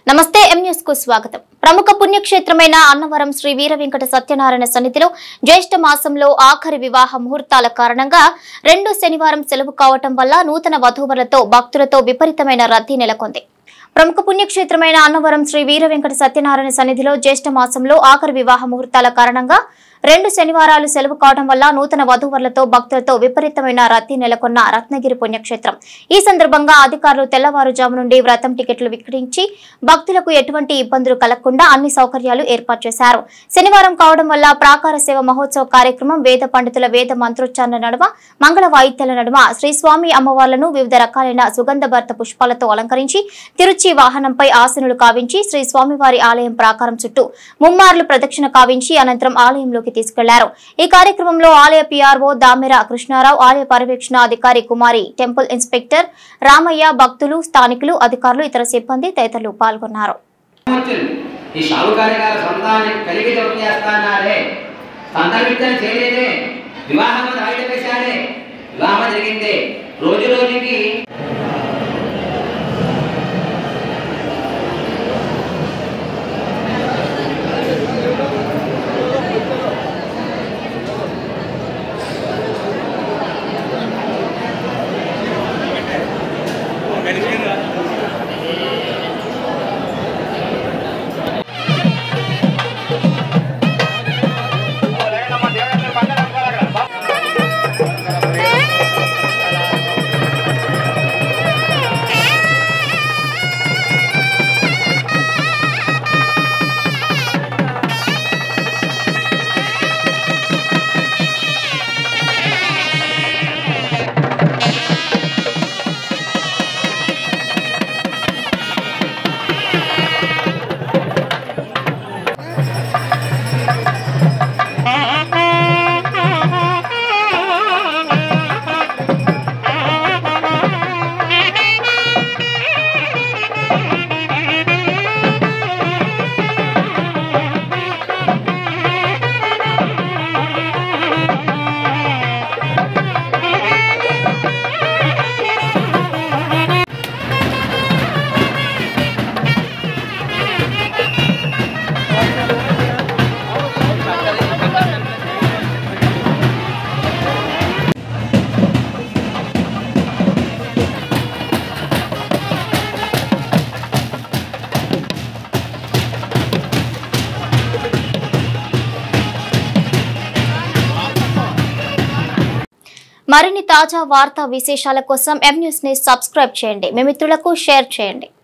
నమస్తే M news కు స్వాగతం ప్రముఖ పుణ్యక్షేత్రమైన అన్నవరం శ్రీ వీర వెంకట సత్యనారాయణ సన్నిధిలో జ్యేష్ఠ మాసంలో ఆఖరి వివాహ ముహూర్తాల కారణంగా రెండు శనివారం సెలవు కావటం వల్ల నూతన వధూవరులతో భక్తులతో విపరీతమైన రద్దీ నెలకొంది ప్రముఖ పుణ్యక్షేత్రమైన అన్నవరం శ్రీ వీర వెంకట సత్యనారాయణ సన్నిధిలో జ్యేష్ఠ మాసంలో ఆఖరి వివాహ ముహూర్తాల కారణంగా రెండు శనివారాలు సెలవు కావడం వల్ల నూతన వధూవరులతో భక్తులతో విపరీతమైన రద్దీ నెలకొన్న రత్నగిరి పుణ్యక్షేత్రం ఈ సందర్భంగా అధికారులు తెల్లవారుజాము నుండి వ్రతం టికెట్లు విక్రయించి భక్తులకు ఎటువంటి ఇబ్బందులు కలగకుండా అన్ని సౌకర్యాలు ఏర్పాటు చేశారు శనివారం కావడం వల్ల ప్రాకార సేవ మహోత్సవ కార్యక్రమం వేద పండితుల వేద మంత్రోచ్చారణ నడుమ మంగళ వాయిద్యాల నడుమ శ్రీ స్వామి అమ్మవార్లను వివిధ రకాలైన సుగంధ భర్త పుష్పాలతో అలంకరించి తిరుచి వాహనంపై ఆసనులు కావించి శ్రీ స్వామివారి ఆలయం ప్రాకారం చుట్టూ ముమ్మార్లు ప్రదక్షిణ కావించి అనంతరం ఆలయంలోకి తీసుకెళ్లారు ఈ కార్యక్రమంలో ఆలయ పిఆర్ఓ దామెర కృష్ణారావు ఆలయ పర్యవేక్షణ అధికారి కుమారి టెంపుల్ ఇన్స్పెక్టర్ రామయ్య భక్తులు స్థానికులు అధికారులు ఇతర సిబ్బంది తదితరులు పాల్గొన్నారు వచ్చును ఈ షావుకారి గారు సొంతానికి కలిగి జపం చేస్తానారే సంతర్విత్తన చేయలేదే వివాహం రాయిత వేశాడే వివాహం జరిగింది రోజు రోజుకి మరిన్ని తాజా వార్తా విశేషాల కోసం ఎం న్యూస్ ని సబ్స్క్రైబ్ చేయండి మీ మిత్రులకు షేర్ చేయండి